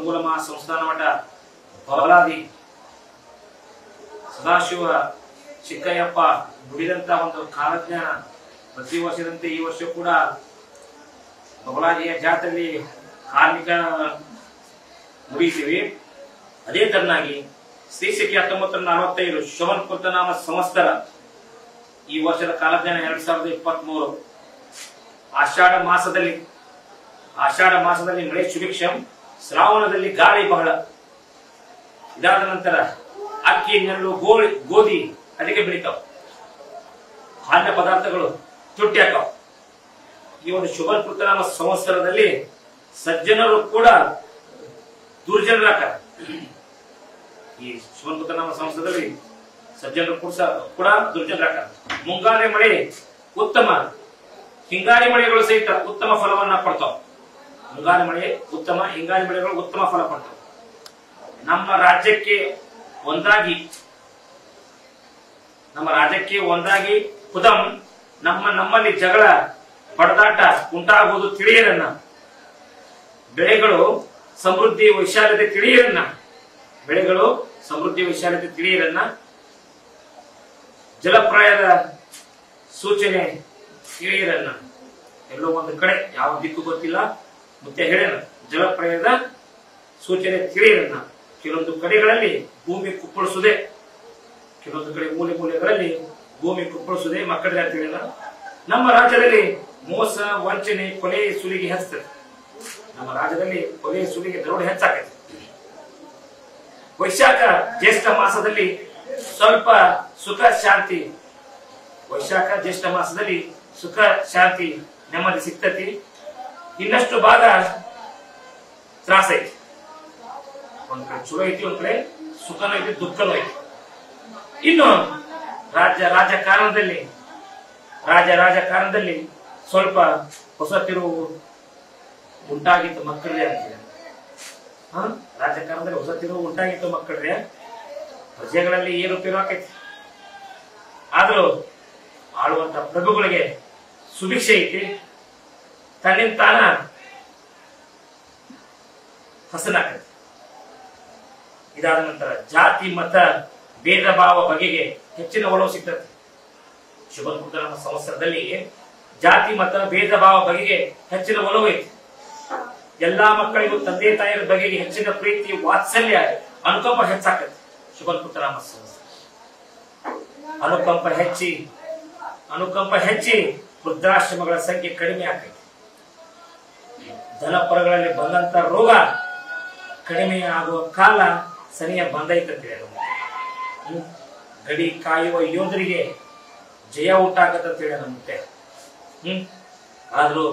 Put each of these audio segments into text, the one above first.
ಸಂಕುಲ ಮಹಾ ಸಂಸ್ಥಾನ ಮಠ ಬಬಲಾದಿ ಸದಾಶಿವ ಚಿಕ್ಕಯ್ಯಪ್ಪ ನುಡಿದಂತ ಒಂದು ಕಾಲಜ್ಞಾನ ಪ್ರತಿ ವರ್ಷದಂತೆ ಈ ವರ್ಷ ಕೂಡ ಬಬಲಾಜಿಯ ಜಾತ್ರೆಯಲ್ಲಿ ಕಾರ್ಮಿಕ ಮುಗಿತೀವಿ ಅದೇ ತರನಾಗಿ ಶ್ರೀ ಶಕೆ ಹತ್ತೊಂಬತ್ತು ನಲವತ್ತೈದು ಶವನ್ ಕೃತನಾಮ ಸಂವತ್ಸರ ಈ ವರ್ಷದ ಕಾಲಜ್ಞಾನ ಎರಡ್ ಸಾವಿರದ ಇಪ್ಪತ್ತ್ ಮೂರು ಆಷಾಢ ಮಾಸದಲ್ಲಿ ಆಷಾಢ ಮಾಸದಲ್ಲಿ ಮಳೆ ಸುಭಿಕ್ಷಂ ಶ್ರಾವಣದಲ್ಲಿ ಗಾಳಿ ಬಹಳ ಇದಾದ ನಂತರ ಅಕ್ಕಿ ನೆಲ್ಲು ಗೋಳಿ ಗೋಧಿ ಅಧಿಕ ಬೆಳಿತಾವ ಧಾನ್ಯ ಪದಾರ್ಥಗಳು ತುಟ್ಟಿ ಹಾಕಾವ ಈ ಒಂದು ಶುಭ ಕೃತನಾಮ ಸಂವತ್ಸರದಲ್ಲಿ ಸಜ್ಜನರು ಕೂಡ ದುರ್ಜನರಾಕ ಈ ಶುಭ ಕೃತನಾಮ ಸಂವತ್ಸರದಲ್ಲಿ ಸಜ್ಜನರು ಕೂಡ ಸ- ಕೂಡ ದುರ್ಜನರಾಕ ಮುಂಗಾರಿ ಮಳೆ ಉತ್ತಮ ಹಿಂಗಾರಿ ಮಳೆಗಳು ಸಹಿತ ಉತ್ತಮ ಫಲವನ್ನ ಕೊಡ್ತಾವ ಮುಂಗಾರಿ ಮಳೆ ಉತ್ತಮ ಹಿಂಗಾರಿ ಮಳೆಗಳು ಉತ್ತಮ ಫಲ ಕೊಡ್ತಾವ ನಮ್ಮ ರಾಜ್ಯಕ್ಕೆ ಒಂದಾಗಿ ನಮ್ಮ ರಾಜ್ಯಕ್ಕೆ ಒಂದಾಗಿ ಖುದಂ ನಮ್ಮ ನಮ್ಮಲ್ಲಿ ಜಗಳ ಬಡದಾಟ ಉಂಟಾಗುವುದು ತಿಳಿಯರನ್ನ ಬೆಳೆಗಳು ಸಮೃದ್ಧಿ ವಿಶಾಲತೆ ತಿಳಿಯರನ್ನ ಬೆಳೆಗಳು ಸಮೃದ್ಧಿ ವಿಶಾಲತೆ ತಿಳಿಯರನ್ನ ಜಲಪ್ರಾಯದ ಸೂಚನೆ ತಿಳಿಯರನ್ನ ಎಲ್ಲೋ ಒಂದು ಕಡೆ ಯಾವ ದಿಕ್ಕು ಗೊತ್ತಿಲ್ಲ ಮತ್ತೆ ಹೇಳೋಣ ಜಲಪ್ರಾಯದ ಸೂಚನೆ ತಿಳಿಯರನ್ನ ಕೆಲವೊಂದು ಕಡೆಗಳಲ್ಲಿ ಭೂಮಿ ಕುಪ್ಪಳಿಸುವುದೇ ಕೆಲವೊಂದು ಕಡೆ ಮೂಲೆ ಮೂಲೆಗಳಲ್ಲಿ ಭೂಮಿ ಕುಪ್ಪಳಿಸುವುದೇ ಮಕ್ಕಳಿಗೆ ಅಂತ ಹೇಳಿಲ್ಲ ನಮ್ಮ ರಾಜ್ಯದಲ್ಲಿ ಮೋಸ ವಂಚನೆ ಕೊಲೆ ಸುಲಿಗೆ ಹೆಚ್ಚುತ್ತದೆ ನಮ್ಮ ರಾಜ್ಯದಲ್ಲಿ ಕೊಲೆ ಸುಲಿಗೆ ದರೋಡೆ ಹೆಚ್ಚಾಗತ್ತೆ ವೈಶಾಖ ಜ್ಯೇಷ್ಠ ಮಾಸದಲ್ಲಿ ಸ್ವಲ್ಪ ಸುಖ ಶಾಂತಿ ವೈಶಾಖ ಜ್ಯೇಷ್ಠ ಮಾಸದಲ್ಲಿ ಸುಖ ಶಾಂತಿ ನೆಮ್ಮದಿ ಸಿಗ್ತತಿ ಇನ್ನಷ್ಟು ಭಾಗ ತ್ರಾಸ ಐತಿ ಒಂದ್ ಕಡೆ ಚಲೋ ಐತಿ ಒಂದ್ ಕಡೆ ಸುಖನೂ ಐತಿ ದುಃಖನೂ ಐತಿ ಇನ್ನು ರಾಜ್ಯ ರಾಜಕಾರಣದಲ್ಲಿ ರಾಜ ರಾಜಕಾರಣದಲ್ಲಿ ಸ್ವಲ್ಪ ಹೊಸ ತಿರುವು ಉಂಟಾಗಿತ್ತು ಮಕ್ಕಳಿಗೆ ಅಂತಿದೆ ಹ? ರಾಜಕಾರಣದಲ್ಲಿ ಹೊಸ ತಿರುವು ಉಂಟಾಗಿತ್ತು ಮಕ್ಕಳಿಗೆ ಪ್ರಜೆಗಳಲ್ಲಿ ಏರುಪೇರು ಆಕೈತಿ ಆದ್ರೂ ಆಳುವಂತ ಪ್ರಭುಗಳಿಗೆ ಸುಭಿಕ್ಷೆ ಐತಿ ತನ್ನಿಂದ ತಾನ ಹಸನಾಕೈತಿ ಇದಾದ ನಂತರ ಜಾತಿ ಮತ ಭೇದ ಭಾವ ಬಗೆಗೆ ಹೆಚ್ಚಿನ ಒಲವು ಸಿಗ್ತದೆ ಶುಭ ನಮ್ಮ ಸಂವತ್ಸರದಲ್ಲಿ ಜಾತಿ ಮತ ಭೇದ ಭಾವ ಬಗೆಗೆ ಹೆಚ್ಚಿನ ಒಲವು ಐತಿ ಎಲ್ಲಾ ಮಕ್ಕಳಿಗೂ ತಂದೆ ತಾಯಿಯರ ಬಗೆಗೆ ಹೆಚ್ಚಿನ ಪ್ರೀತಿ ವಾತ್ಸಲ್ಯ ಅನುಕಂಪ ಹೆಚ್ಚಾಕತ್ತೆ ಶುಭ ಪುತ್ರನಾಮ ಸಂವತ್ಸರ ಅನುಕಂಪ ಹೆಚ್ಚಿ ಅನುಕಂಪ ಹೆಚ್ಚಿ ವೃದ್ಧಾಶ್ರಮಗಳ ಸಂಖ್ಯೆ ಕಡಿಮೆ ಆಕೈತಿ ದನಪರಗಳಲ್ಲಿ ಬಂದಂತ ರೋಗ ಕಡಿಮೆ ಆಗುವ ಕಾಲ ಸರಿಯ ಬಂದೈತಂತೆ ಅದು. ಹ್ಮ್. ಗಡಿ ಕಾಯುವ ಯೋಧರಿಗೆ ಜಯ ಉಂಟಾಗತ್ತಂತೇಳಿ ನಮ್ಮತ್ತೆ ಹ್ಮ್ ಆದ್ರೂ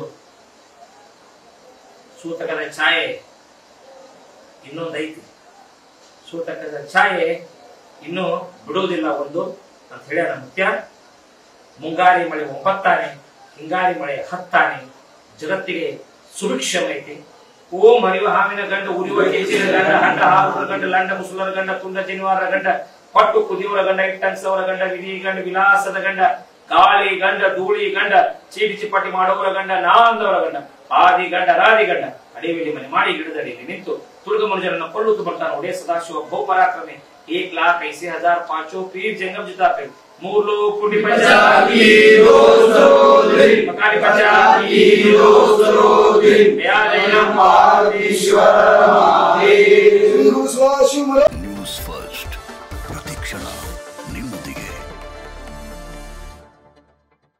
ಸೂತಕದ ಛಾಯೆ ಇನ್ನೊಂದೈತಿ ಸೂತಕದ ಛಾಯೆ ಇನ್ನೂ ಬಿಡುವುದಿಲ್ಲ ಒಂದು ಅಂತ ಹೇಳ್ಯಾರ ಮುತ್ಯ ಮುಂಗಾರಿ ಮಳೆ ಒಂಬತ್ತಾನೆ ಹಿಂಗಾರಿ ಮಳೆ ಹತ್ತಾನೆ ಜಗತ್ತಿಗೆ ಸುಭಿಕ್ಷಮ ಐತಿ ಓಂ ಹರಿವ ಹಾವಿನ ಗಂಡ ಉರಿಯುವ ಕೆಂಚಿನ ಗಂಡ ಹಂಡ ಹಾವುಗಳ ಗಂಡ ಲಂಡ ಮುಸುಲರ ಗಂಡ ತುಂಡ ಜನಿವಾರ ಗಂಡ ಪಟ್ಟು ಕುದಿಯುವ ಗಂಡ ಇಟ್ಟಂಸವರ ಗಂಡ ವಿಧಿ ಗಂಡ ವಿಲಾಸದ ಗಂಡ ಗಾಳಿ ಗಂಡ ಧೂಳಿ ಗಂಡ ಚೀಟಿ ಚಿಪ್ಪಟಿ ಮಾಡುವವರ ಗಂಡ ನಾಂದವರ ಗಂಡ ಆದಿ ಗಂಡ ರಾದಿ ಗಂಡ ಅಡಿವಿಲಿ ಮನೆ ಮಾಡಿ ಗಿಡದಡಿಯಲ್ಲಿ ನಿಂತು ತುರ್ಗ ಮನುಜರನ್ನ ಕೊಳ್ಳುತ್ತು ಬರ್ತಾನೆ ಒಡೆ ಸದಾಶಿವ ಬಹು ಪರಾಕ್ರಮೆ एक लाख ऐसे हजार पांचों पीर जंगम जिताते ಮೂರು लोग पुण्य पंचायत मकानी पंचायत दया जयराम ಹಿಂದೂ ಶಿವಮೊಗ್ಗ ನ್ಯೂಸ್ ಫಸ್ಟ್ ಪ್ರತಿಕ್ಷಣ ನಿಮ್ಮೊಂದಿಗೆ